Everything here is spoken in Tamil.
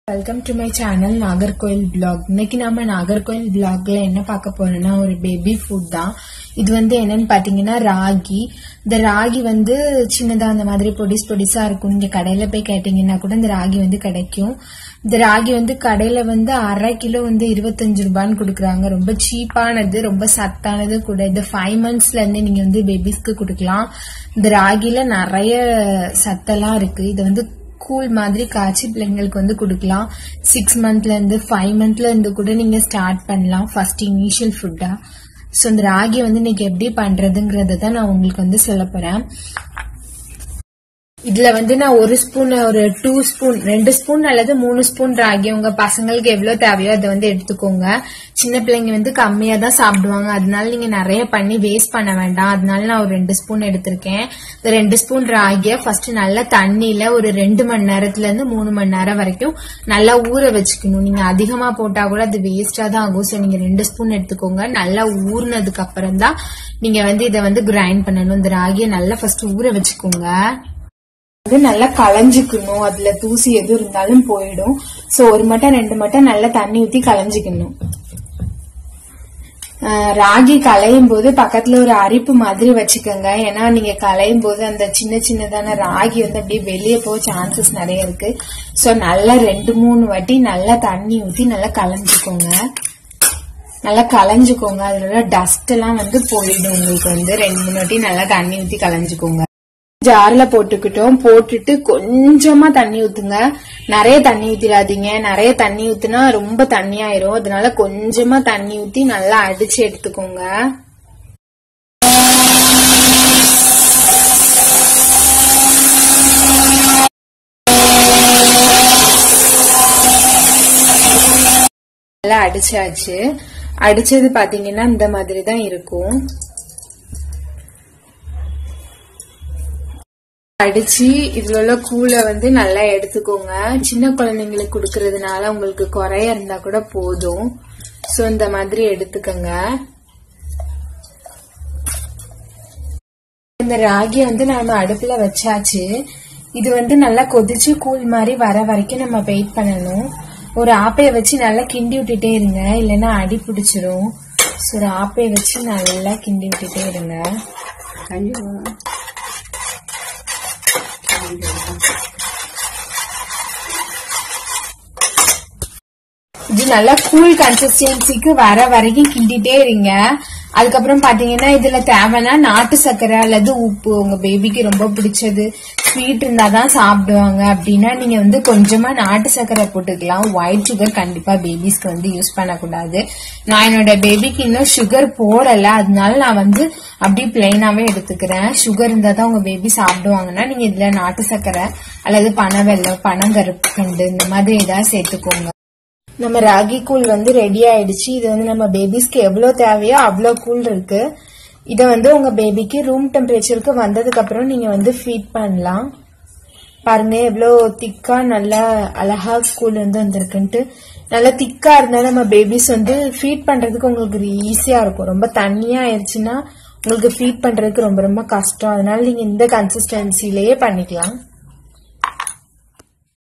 welcome to my channel Nagercoil blog இன்னைக்கு நம்ம நாகர்கோயில் பிளாக்ல என்ன பார்க்க போறோம்னா ஒரு பேபி ஃபுட் தான் இது வந்து என்னன்னு பாத்தீங்கன்னா ராகி இந்த ராகி வந்து சின்னதா அந்த மாதிரி பொடிஸ் பொடிசா இருக்கும் நீங்க கடையில போய் கேட்டீங்கன்னா கூட இந்த ராகி வந்து கிடைக்கும் இந்த ராகி வந்து கடையில வந்து அரை கிலோ வந்து இருபத்தஞ்சு ரூபான்னு கொடுக்குறாங்க ரொம்ப சீப்பானது ரொம்ப சத்தானது கூட இது ஃபைவ் மந்த்ஸ்ல இருந்து நீங்க வந்து பேபிஸ்க்கு கொடுக்கலாம் இந்த ராகில நிறைய சத்தெல்லாம் இருக்கு இது வந்து கூல் மாதிரி காய்ச்சி பிள்ளைங்களுக்கு வந்து கொடுக்கலாம் சிக்ஸ் மந்த்ல இருந்து ஃபைவ் மந்த்ல இருந்து கூட நீங்க ஸ்டார்ட் பண்ணலாம் ஃபர்ஸ்ட் இனிஷியல் ஃபுட்டா ஸோ இந்த ராகி வந்து இன்னைக்கு எப்படி பண்றதுங்கிறத தான் நான் உங்களுக்கு வந்து சொல்ல போறேன் இதுல வந்து நான் ஒரு ஸ்பூன் ஒரு டூ ஸ்பூன் ரெண்டு ஸ்பூன் அல்லது மூணு ஸ்பூன் ராகி உங்க பசங்களுக்கு எவ்வளவு தேவையோ அதை வந்து எடுத்துக்கோங்க சின்ன பிள்ளைங்க வந்து கம்மியா தான் சாப்பிடுவாங்க அதனால நீங்க நிறைய பண்ணி வேஸ்ட் பண்ண வேண்டாம் அதனால நான் ஒரு ரெண்டு ஸ்பூன் எடுத்திருக்கேன் இந்த ரெண்டு ஸ்பூன் ராகிய ஃபர்ஸ்ட் நல்லா தண்ணியில ஒரு ரெண்டு மணி நேரத்துல இருந்து மூணு மணி நேரம் வரைக்கும் நல்லா ஊற வச்சுக்கணும் நீங்க அதிகமா போட்டா கூட அது வேஸ்டா தான் ஆகும் ஸோ நீங்க ரெண்டு ஸ்பூன் எடுத்துக்கோங்க நல்லா ஊறினதுக்கு அப்புறம் தான் நீங்க வந்து இதை வந்து கிரைண்ட் பண்ணணும் இந்த ராகியை நல்லா ஃபர்ஸ்ட் ஊற வச்சுக்கோங்க வந்து நல்லா களைஞ்சுக்கணும் அதுல தூசி எது இருந்தாலும் போயிடும் சோ ஒரு மட்டம் ரெண்டு மட்டம் நல்லா தண்ணி ஊத்தி களைஞ்சிக்கணும் ஆஹ் ராகி களையும் போது பக்கத்துல ஒரு அரிப்பு மாதிரி வச்சுக்கோங்க ஏன்னா நீங்க களையும் போது அந்த சின்ன சின்னதான ராகி வந்து அப்படியே வெளியே போக சான்சஸ் நிறைய இருக்கு சோ நல்லா ரெண்டு மூணு வாட்டி நல்லா தண்ணி ஊத்தி நல்லா களைஞ்சுக்கோங்க நல்லா களைஞ்சுக்கோங்க அதுல உள்ள டஸ்ட் எல்லாம் வந்து போயிடும் உங்களுக்கு வந்து ரெண்டு மூணு வாட்டி நல்லா தண்ணி ஊத்தி களைஞ்சுக்கோங்க ஜார்ல போட்டுக்கிட்டோம் போட்டுட்டு கொஞ்சமா தண்ணி ஊத்துங்க நிறைய தண்ணி ஊத்திடாதீங்க நிறைய தண்ணி ஊத்துனா ரொம்ப தண்ணி ஆயிரும் அதனால கொஞ்சமா தண்ணி ஊத்தி நல்லா அடிச்சு எடுத்துக்கோங்க நல்லா அடிச்சாச்சு அடிச்சது பாத்தீங்கன்னா இந்த மாதிரி தான் இருக்கும் அடிச்சு இதுல உள்ள கூலை வந்து நல்லா எடுத்துக்கோங்க சின்ன குழந்தைங்களுக்கு கொடுக்கறதுனால உங்களுக்கு குறைய இருந்தா கூட போதும் சோ இந்த மாதிரி எடுத்துக்கோங்க இந்த ராகியை வந்து நாம அடுப்புல வச்சாச்சு இது வந்து நல்லா கொதிச்சு கூழ் மாதிரி வர வரைக்கும் நம்ம வெயிட் பண்ணணும் ஒரு ஆப்பைய வச்சு நல்லா கிண்டி விட்டுட்டே இருங்க இல்லைன்னா அடி பிடிச்சிரும் ஸோ ஒரு ஆப்பைய வச்சு நல்லா கிண்டி விட்டுட்டே இருங்க இது நல்லா கூல் கன்சிஸ்டன்சிக்கு வர வரைக்கும் கிண்டிட்டே இருங்க அதுக்கப்புறம் பாத்தீங்கன்னா இதுல தேவைன்னா நாட்டு சர்க்கரை அல்லது உப்பு உங்க பேபிக்கு ரொம்ப பிடிச்சது ஸ்வீட் இருந்தாதான் சாப்பிடுவாங்க அப்படின்னா நீங்க வந்து கொஞ்சமா நாட்டு சர்க்கரை போட்டுக்கலாம் ஒயிட் சுகர் கண்டிப்பா பேபிஸ்க்கு வந்து யூஸ் பண்ணக்கூடாது நான் என்னோட பேபிக்கு இன்னும் சுகர் போடல அதனால நான் வந்து அப்படியே பிளெயினாவே எடுத்துக்கிறேன் சுகர் இருந்தா தான் உங்க பேபி சாப்பிடுவாங்கன்னா நீங்க இதுல நாட்டு சர்க்கரை அல்லது பனவெல்லம் பனங்கருப்பு கண்டு இந்த மாதிரி ஏதாவது சேர்த்துக்கோங்க நம்ம ராகி கூழ் வந்து ரெடி ஆயிடுச்சு இது வந்து நம்ம பேபிஸ்க்கு எவ்வளவு தேவையோ அவ்வளவு கூழ் இருக்கு இத வந்து உங்க பேபிக்கு ரூம் டெம்பரேச்சருக்கு வந்ததுக்கு அப்புறம் நீங்க வந்து ஃபீட் பண்ணலாம் பாருங்க எவ்வளவு திக்கா நல்லா அழகா கூழ் வந்து வந்திருக்குன்ட்டு நல்லா திக்கா இருந்தா நம்ம பேபிஸ் வந்து ஃபீட் பண்றதுக்கு உங்களுக்கு ஈஸியா இருக்கும் ரொம்ப தண்ணியா ஆயிடுச்சுன்னா உங்களுக்கு ஃபீட் பண்றதுக்கு ரொம்ப ரொம்ப கஷ்டம் அதனால நீங்க இந்த கன்சிஸ்டன்சிலேயே பண்ணிக்கலாம்